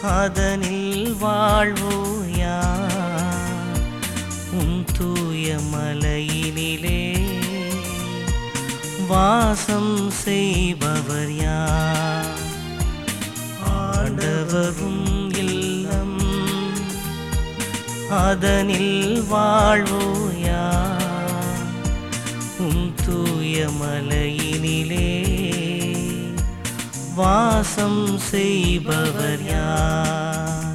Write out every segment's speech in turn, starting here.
அதனில் வாழ்வோ யார் உன் தூய மலையினிலே வாசம் செய்பவர் யார் ஆண்டவரும் இல்லம் அதனில் வாழ்வோ யார் உம் தூய மலையினிலே வாசம் செய்பவர் யார்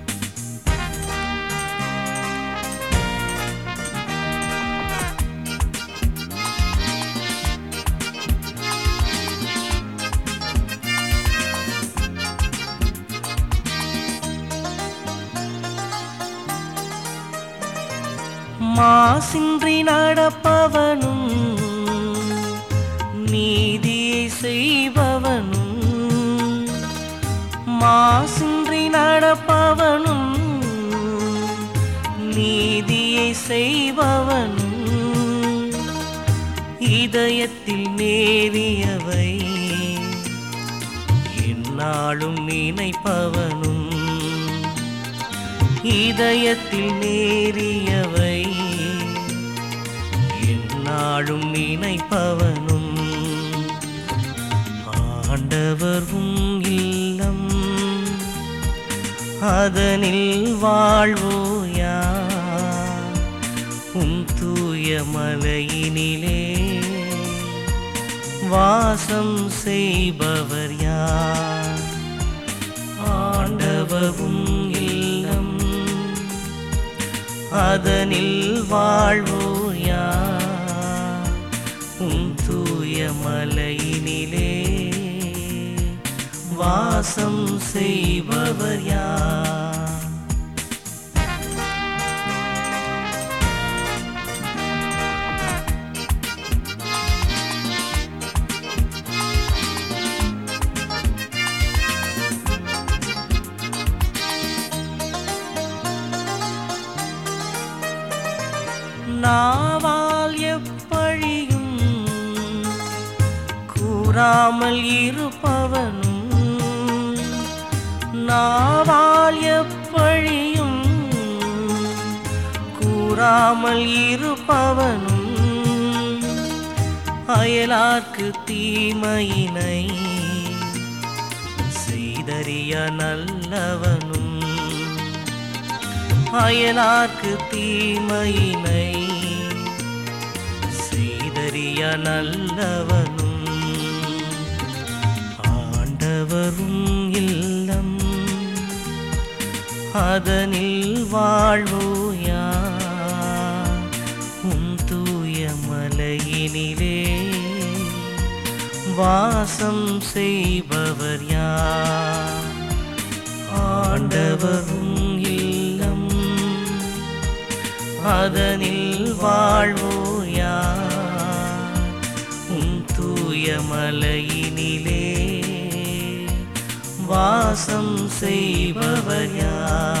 மாசின்றி நடப்பவனும் நீதியை செய்பவனும் மாசின்றி நடப்பவனும் நீதியை செய்பவனும் இதயத்தில் நேரியவை என்னாலும் நினைப்பவனும் இதயத்தில் நேரியவை என்னாலும் நினைப்பவனும் ஆண்டவரும் இல்லம் அதனில் வாழ்வோ யார் உம் தூய மலையினிலே வாசம் செய்பவர் யார் ஆண்டவரும் இல்லம் அதனில் வாழ்வோ யார் உம் தூய மலையினிலே வாசம் செய்பவர் யார் நாவால் எப்பழியும் கூறாமல் இருப்பவனும் நாவால் எப்பழியும் கூறாமல் இருப்பவனும் அயலார்க்கு தீமையினை செய்தறிய நல்லவனும் அயலார்க்கு தீமையினை செய்தறிய நல்லவனும் ஆண்டவரும் இல்லம் அதனில் வாழ்வோ யார் உம் தூய மலையினிலே வாசம் செய்பவர் யார் ஆண்டவரும் இல்லம் அதனில் வாழ்வோ யார் உம் தூய மலையினிலே வாசம் செய்பவர் யார்